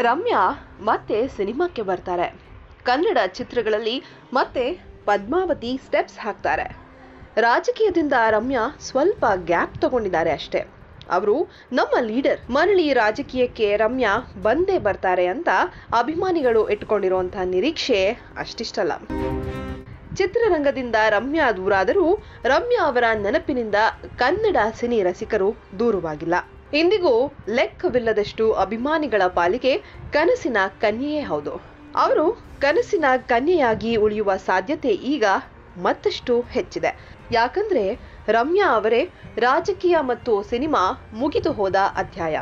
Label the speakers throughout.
Speaker 1: ರಮ್ಯಾ ಮತ್ತೆ ಸಿನಿಮಾಕ್ಕೆ ಬರ್ತಾರೆ ಕನ್ನಡ ಚಿತ್ರಗಳಲ್ಲಿ ಮತ್ತೆ ಪದ್ಮಾವತಿ ಸ್ಟೆಪ್ಸ್ ಹಾಕ್ತಾರೆ ರಾಜಕೀಯದಿಂದ ರಮ್ಯಾ ಸ್ವಲ್ಪ ಗ್ಯಾಪ್ ತಗೊಂಡಿದ್ದಾರೆ ಅಷ್ಟೇ ಅವರು ನಮ್ಮ ಲೀಡರ್ ಮರಳಿ ರಾಜಕೀಯಕ್ಕೆ ರಮ್ಯಾ ಬಂದೇ ಬರ್ತಾರೆ ಅಂತ ಅಭಿಮಾನಿಗಳು ಇಟ್ಕೊಂಡಿರುವಂತ ನಿರೀಕ್ಷೆ ಅಷ್ಟಿಷ್ಟಲ್ಲ ಚಿತ್ರರಂಗದಿಂದ ರಮ್ಯಾ ದೂರಾದರೂ ರಮ್ಯಾ ಅವರ ನೆನಪಿನಿಂದ ಕನ್ನಡ ಸಿನಿ ರಸಿಕರು ದೂರವಾಗಿಲ್ಲ ಇಂದಿಗೂ ಲೆಕ್ಕವಿಲ್ಲದಷ್ಟು ಅಭಿಮಾನಿಗಳ ಪಾಲಿಗೆ ಕನಸಿನ ಕನ್ಯೆಯೇ ಹೌದು ಅವರು ಕನಸಿನ ಕನ್ಯೆಯಾಗಿ ಉಳಿಯುವ ಸಾಧ್ಯತೆ ಈಗ ಮತ್ತಷ್ಟು ಹೆಚ್ಚಿದೆ ಯಾಕಂದ್ರೆ ರಮ್ಯಾ ಅವರೇ ರಾಜಕೀಯ ಮತ್ತು ಸಿನಿಮಾ ಮುಗಿದು ಹೋದ ಅಧ್ಯಾಯ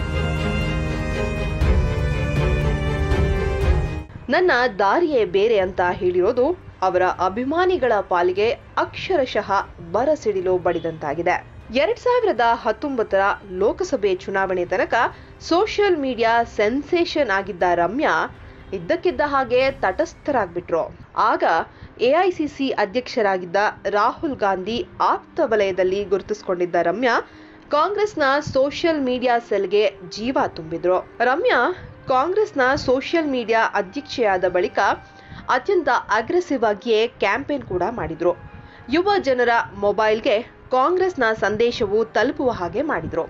Speaker 1: ನನ್ನ ದಾರಿಯೇ ಬೇರೆ ಅಂತ ಹೇಳಿರೋದು ಅವರ ಅಭಿಮಾನಿಗಳ ಪಾಲಿಗೆ ಅಕ್ಷರಶಃ ಬರಸಿಡಿಲು ಬಡಿದಂತಾಗಿದೆ ಎರಡ್ ಸಾವಿರದ ಹತ್ತೊಂಬತ್ತರ ಲೋಕಸಭೆ ಚುನಾವಣೆ ತನಕ ಸೋಷಿಯಲ್ ಮೀಡಿಯಾ ಸೆನ್ಸೇಷನ್ ಆಗಿದ್ದ ರಮ್ಯಾ ಇದ್ದಕ್ಕಿದ್ದ ಹಾಗೆ ತಟಸ್ಥರಾಗ್ಬಿಟ್ರು ಆಗ ಎಐಸಿಸಿ ಅಧ್ಯಕ್ಷರಾಗಿದ್ದ ರಾಹುಲ್ ಗಾಂಧಿ ಆಪ್ತ ವಲಯದಲ್ಲಿ ಗುರುತಿಸಿಕೊಂಡಿದ್ದ ರಮ್ಯಾ ಕಾಂಗ್ರೆಸ್ನ ಸೋಷಿಯಲ್ ಮೀಡಿಯಾ ಸೆಲ್ಗೆ ಜೀವ ತುಂಬಿದ್ರು ರಮ್ಯಾ ಕಾಂಗ್ರೆಸ್ನ ಸೋಷಿಯಲ್ ಮೀಡಿಯಾ ಅಧ್ಯಕ್ಷೆಯಾದ ಬಳಿಕ ಅತ್ಯಂತ ಅಗ್ರೆಸಿವ್ ಆಗಿಯೇ ಕ್ಯಾಂಪೇನ್ ಕೂಡ ಮಾಡಿದ್ರು ಯುವ ಜನರ ಮೊಬೈಲ್ಗೆ ಕಾಂಗ್ರೆಸ್ನ ಸಂದೇಶವು ತಲುಪುವ ಹಾಗೆ ಮಾಡಿದ್ರು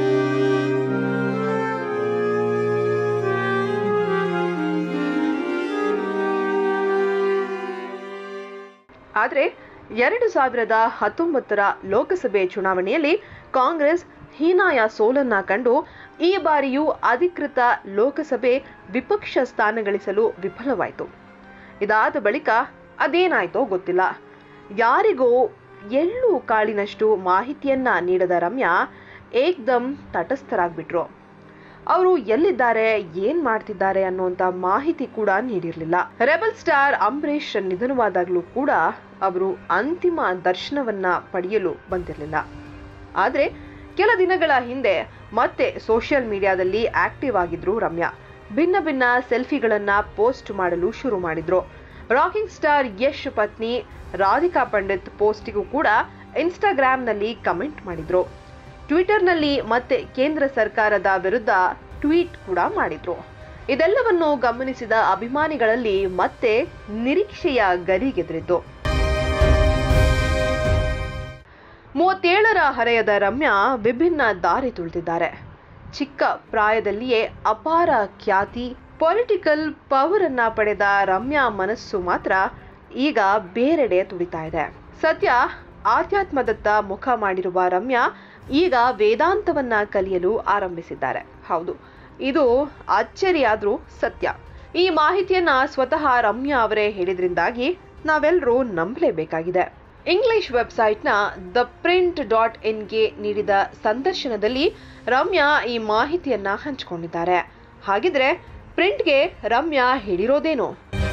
Speaker 1: ಆದರೆ ಎರಡು ಸಾವಿರದ ಹತ್ತೊಂಬತ್ತರ ಲೋಕಸಭೆ ಚುನಾವಣೆಯಲ್ಲಿ ಕಾಂಗ್ರೆಸ್ ಹೀನಾಯ ಸೋಲನ್ನ ಕಂಡು ಈ ಬಾರಿಯೂ ಅಧಿಕೃತ ಲೋಕಸಭೆ ವಿಪಕ್ಷ ಸ್ಥಾನ ಗಳಿಸಲು ವಿಫಲವಾಯಿತು ಇದಾದ ಬಳಿಕ ಅದೇನಾಯ್ತೋ ಗೊತ್ತಿಲ್ಲ ಯಾರಿಗೋ ಎಳ್ಳು ಕಾಳಿನಷ್ಟು ಮಾಹಿತಿಯನ್ನ ನೀಡದ ರಮ್ಯಾ ಏಕ್ದಮ್ ತಟಸ್ಥರಾಗ್ಬಿಟ್ರು ಅವರು ಎಲ್ಲಿದ್ದಾರೆ ಏನ್ ಮಾಡ್ತಿದ್ದಾರೆ ಅನ್ನುವಂತ ಮಾಹಿತಿ ಕೂಡ ನೀಡಿರಲಿಲ್ಲ ರೆಬಲ್ ಸ್ಟಾರ್ ಅಂಬರೀಷ್ ನಿಧನವಾದಾಗಲೂ ಕೂಡ ಅವರು ಅಂತಿಮ ದರ್ಶನವನ್ನ ಪಡೆಯಲು ಬಂದಿರಲಿಲ್ಲ ಆದ್ರೆ ಕೆಲ ದಿನಗಳ ಹಿಂದೆ ಮತ್ತೆ ಸೋಷಿಯಲ್ ಮೀಡಿಯಾದಲ್ಲಿ ಆಕ್ಟಿವ್ ಆಗಿದ್ರು ರಮ್ಯಾ ಭಿನ್ನ ಭಿನ್ನ ಸೆಲ್ಫಿಗಳನ್ನ ಪೋಸ್ಟ್ ಮಾಡಲು ಶುರು ಮಾಡಿದ್ರು ರಾಕಿಂಗ್ ಸ್ಟಾರ್ ಯಶ್ ಪತ್ನಿ ರಾಧಿಕಾ ಪಂಡಿತ್ ಪೋಸ್ಟಿಗೂ ಕೂಡ ಇನ್ಸ್ಟಾಗ್ರಾಂನಲ್ಲಿ ಕಮೆಂಟ್ ಮಾಡಿದ್ರು ಟ್ವಿಟರ್ನಲ್ಲಿ ಮತ್ತೆ ಕೇಂದ್ರ ಸರ್ಕಾರದ ವಿರುದ್ಧ ಟ್ವೀಟ್ ಕೂಡ ಮಾಡಿದ್ರು ಇದೆಲ್ಲವನ್ನು ಗಮನಿಸಿದ ಅಭಿಮಾನಿಗಳಲ್ಲಿ ಮತ್ತೆ ನಿರೀಕ್ಷೆಯ ಗರಿಗೆದರಿದ್ದು ಮೂವತ್ತೇಳರ ಹರೆಯದ ರಮ್ಯಾ ವಿಭಿನ್ನ ದಾರಿ ತುಳಿದಿದ್ದಾರೆ ಚಿಕ್ಕ ಪ್ರಾಯದಲ್ಲಿಯೇ ಅಪಾರ ಖ್ಯಾತಿ ಪೊಲಿಟಿಕಲ್ ಪವರ್ ಅನ್ನ ಪಡೆದ ರಮ್ಯಾ ಮನಸ್ಸು ಮಾತ್ರ ಈಗ ಬೇರೆಡೆ ತುಡಿತಾ ಇದೆ ಸದ್ಯ ಆಧ್ಯಾತ್ಮದತ್ತ ಮುಖ ಮಾಡಿರುವ ರಮ್ಯಾ ಈಗ ವೇದಾಂತವನ್ನ ಕಲಿಯಲು ಆರಂಭಿಸಿದ್ದಾರೆ ಹೌದು ಇದು ಅಚ್ಚರಿಯಾದ್ರೂ ಸತ್ಯ ಈ ಮಾಹಿತಿಯನ್ನ ಸ್ವತಃ ರಮ್ಯಾ ಅವರೇ ಹೇಳಿದ್ರಿಂದಾಗಿ ನಾವೆಲ್ಲರೂ ನಂಬಲೇಬೇಕಾಗಿದೆ ಇಂಗ್ಲಿಷ್ ವೆಬ್ಸೈಟ್ನ ದ ಪ್ರಿಂಟ್ ಡಾಟ್ ಇನ್ಗೆ ನೀಡಿದ ಸಂದರ್ಶನದಲ್ಲಿ ರಮ್ಯಾ ಈ ಮಾಹಿತಿಯನ್ನ ಹಂಚಿಕೊಂಡಿದ್ದಾರೆ ಹಾಗಿದ್ರೆ ಪ್ರಿಂಟ್ಗೆ ರಮ್ಯಾ ಹೇಳಿರೋದೇನು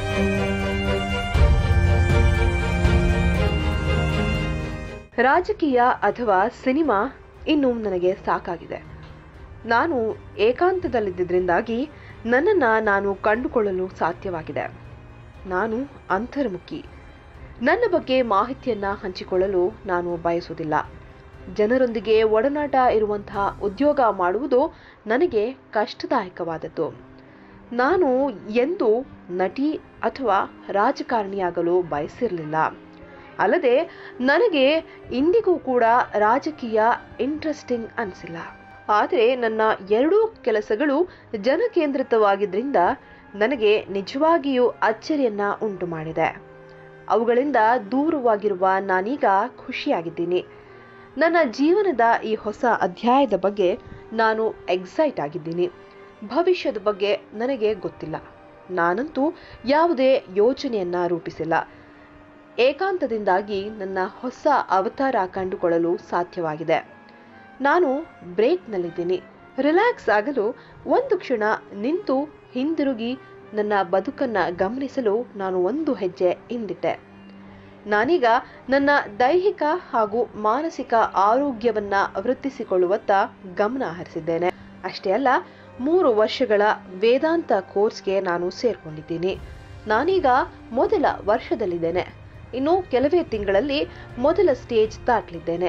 Speaker 1: ರಾಜಕೀಯ ಅಥವಾ ಸಿನಿಮಾ ಇನ್ನು ನನಗೆ ಸಾಕಾಗಿದೆ ನಾನು ಏಕಾಂತದಲ್ಲಿದ್ದರಿಂದಾಗಿ ನನ್ನನ್ನು ನಾನು ಕಂಡುಕೊಳ್ಳಲು ಸಾಧ್ಯವಾಗಿದೆ ನಾನು ಅಂತರ್ಮುಖಿ ನನ್ನ ಬಗ್ಗೆ ಮಾಹಿತಿಯನ್ನ ಹಂಚಿಕೊಳ್ಳಲು ನಾನು ಬಯಸುವುದಿಲ್ಲ ಜನರೊಂದಿಗೆ ಒಡನಾಟ ಇರುವಂತಹ ಉದ್ಯೋಗ ಮಾಡುವುದು ನನಗೆ ಕಷ್ಟದಾಯಕವಾದದ್ದು ನಾನು ಎಂದೂ ನಟಿ ಅಥವಾ ರಾಜಕಾರಣಿಯಾಗಲು ಬಯಸಿರಲಿಲ್ಲ ಅಲ್ಲದೆ ನನಗೆ ಇಂದಿಗೂ ಕೂಡ ರಾಜಕೀಯ ಇಂಟ್ರೆಸ್ಟಿಂಗ್ ಅನಿಸಿಲ್ಲ ಆದರೆ ನನ್ನ ಎರಡೂ ಕೆಲಸಗಳು ಜನಕೇಂದ್ರಿತವಾಗಿದ್ದರಿಂದ ನನಗೆ ನಿಜವಾಗಿಯೂ ಅಚ್ಚರಿಯನ್ನ ಉಂಟು ಮಾಡಿದೆ ಅವುಗಳಿಂದ ದೂರವಾಗಿರುವ ನಾನೀಗ ಖುಷಿಯಾಗಿದ್ದೀನಿ ನನ್ನ ಜೀವನದ ಈ ಹೊಸ ಅಧ್ಯಾಯದ ಬಗ್ಗೆ ನಾನು ಎಕ್ಸೈಟ್ ಆಗಿದ್ದೀನಿ ಭವಿಷ್ಯದ ಬಗ್ಗೆ ನನಗೆ ಗೊತ್ತಿಲ್ಲ ನಾನಂತೂ ಯಾವುದೇ ಯೋಜನೆಯನ್ನ ರೂಪಿಸಿಲ್ಲ ಏಕಾಂತದಿಂದಾಗಿ ನನ್ನ ಹೊಸ ಅವತಾರ ಕಂಡುಕೊಳ್ಳಲು ಸಾಧ್ಯವಾಗಿದೆ ನಾನು ಬ್ರೇಕ್ನಲ್ಲಿದ್ದೀನಿ ರಿಲ್ಯಾಕ್ಸ್ ಆಗಲು ಒಂದು ಕ್ಷಣ ನಿಂತು ಹಿಂದಿರುಗಿ ನನ್ನ ಬದುಕನ್ನ ಗಮನಿಸಲು ನಾನು ಒಂದು ಹೆಜ್ಜೆ ಹಿಂದಿಟ್ಟೆ ನಾನೀಗ ನನ್ನ ದೈಹಿಕ ಹಾಗೂ ಮಾನಸಿಕ ಆರೋಗ್ಯವನ್ನ ವೃದ್ಧಿಸಿಕೊಳ್ಳುವತ್ತ ಗಮನ ಹರಿಸಿದ್ದೇನೆ ಅಷ್ಟೇ ಅಲ್ಲ ಮೂರು ವರ್ಷಗಳ ವೇದಾಂತ ಕೋರ್ಸ್ಗೆ ನಾನು ಸೇರ್ಕೊಂಡಿದ್ದೀನಿ ನಾನೀಗ ಮೊದಲ ವರ್ಷದಲ್ಲಿದ್ದೇನೆ ಇನ್ನು ಕೆಲವೇ ತಿಂಗಳಲ್ಲಿ ಮೊದಲ ಸ್ಟೇಜ್ ದಾಟಲಿದ್ದೇನೆ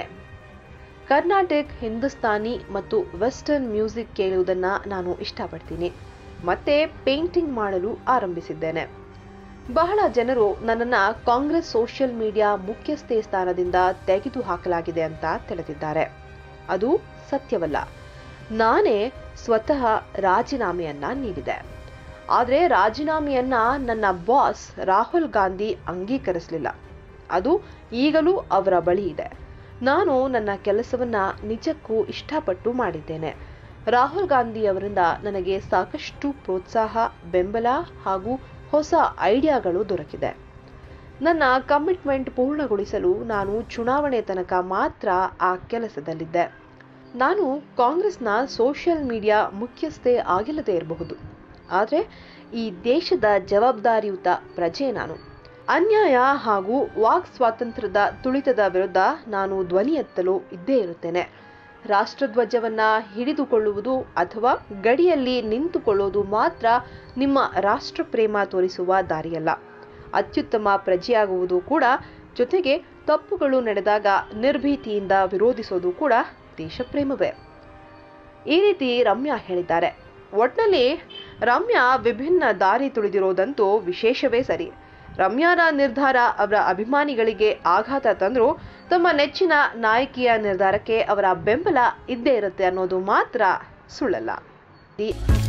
Speaker 1: ಕರ್ನಾಟಕ್ ಹಿಂದೂಸ್ತಾನಿ ಮತ್ತು ವೆಸ್ಟರ್ನ್ ಮ್ಯೂಸಿಕ್ ಕೇಳುವುದನ್ನ ನಾನು ಇಷ್ಟಪಡ್ತೀನಿ ಮತ್ತೆ ಪೇಂಟಿಂಗ್ ಮಾಡಲು ಆರಂಭಿಸಿದ್ದೇನೆ ಬಹಳ ಜನರು ನನ್ನನ್ನ ಕಾಂಗ್ರೆಸ್ ಸೋಷಿಯಲ್ ಮೀಡಿಯಾ ಮುಖ್ಯಸ್ಥೆ ಸ್ಥಾನದಿಂದ ತೆಗೆದು ಹಾಕಲಾಗಿದೆ ಅಂತ ತಿಳಿದಿದ್ದಾರೆ ಅದು ಸತ್ಯವಲ್ಲ ನಾನೇ ಸ್ವತಃ ರಾಜೀನಾಮೆಯನ್ನ ನೀಡಿದೆ ಆದರೆ ರಾಜೀನಾಮೆಯನ್ನ ನನ್ನ ಬಾಸ್ ರಾಹುಲ್ ಗಾಂಧಿ ಅಂಗೀಕರಿಸಲಿಲ್ಲ ಅದು ಈಗಲೂ ಅವರ ಬಳಿ ಇದೆ ನಾನು ನನ್ನ ಕೆಲಸವನ್ನ ನಿಜಕ್ಕೂ ಇಷ್ಟಪಟ್ಟು ಮಾಡಿದ್ದೇನೆ ರಾಹುಲ್ ಗಾಂಧಿ ಅವರಿಂದ ನನಗೆ ಸಾಕಷ್ಟು ಪ್ರೋತ್ಸಾಹ ಬೆಂಬಲ ಹಾಗೂ ಹೊಸ ಐಡಿಯಾಗಳು ದೊರಕಿದೆ ನನ್ನ ಕಮಿಟ್ಮೆಂಟ್ ಪೂರ್ಣಗೊಳಿಸಲು ನಾನು ಚುನಾವಣೆ ತನಕ ಮಾತ್ರ ಆ ಕೆಲಸದಲ್ಲಿದ್ದೆ ನಾನು ಕಾಂಗ್ರೆಸ್ನ ಸೋಷಿಯಲ್ ಮೀಡಿಯಾ ಮುಖ್ಯಸ್ಥೆ ಆಗಿಲ್ಲದೆ ಇರಬಹುದು ಆದರೆ ಈ ದೇಶದ ಜವಾಬ್ದಾರಿಯುತ ಪ್ರಜೆ ನಾನು ಅನ್ಯಾಯ ಹಾಗೂ ವಾಕ್ ಸ್ವಾತಂತ್ರ್ಯದ ತುಳಿತದ ವಿರುದ್ಧ ನಾನು ಧ್ವನಿ ಎತ್ತಲು ಇದ್ದೇ ಇರುತ್ತೇನೆ ರಾಷ್ಟ್ರಧ್ವಜವನ್ನ ಹಿಡಿದುಕೊಳ್ಳುವುದು ಅಥವಾ ಗಡಿಯಲ್ಲಿ ನಿಂತುಕೊಳ್ಳುವುದು ಮಾತ್ರ ನಿಮ್ಮ ರಾಷ್ಟ್ರ ಪ್ರೇಮ ತೋರಿಸುವ ದಾರಿಯಲ್ಲ ಅತ್ಯುತ್ತಮ ಪ್ರಜೆಯಾಗುವುದು ಕೂಡ ಜೊತೆಗೆ ತಪ್ಪುಗಳು ನಡೆದಾಗ ನಿರ್ಭೀತಿಯಿಂದ ವಿರೋಧಿಸೋದು ಕೂಡ ದೇಶಪ್ರೇಮವೇ ಈ ರೀತಿ ರಮ್ಯಾ ಹೇಳಿದ್ದಾರೆ ಒಟ್ನಲ್ಲಿ ರಮ್ಯಾ ವಿಭಿನ್ನ ದಾರಿ ತುಳಿದಿರೋದಂತೂ ವಿಶೇಷವೇ ಸರಿ ರಮ್ಯಾರ ನಿರ್ಧಾರ ಅವರ ಅಭಿಮಾನಿಗಳಿಗೆ ಆಘಾತ ತಂದರೂ ತಮ್ಮ ನೆಚ್ಚಿನ ನಾಯಕಿಯ ನಿರ್ಧಾರಕ್ಕೆ ಅವರ ಬೆಂಬಲ ಇದ್ದೇ ಇರುತ್ತೆ ಅನ್ನೋದು ಮಾತ್ರ ಸುಳ್ಳಲ್ಲ ಈ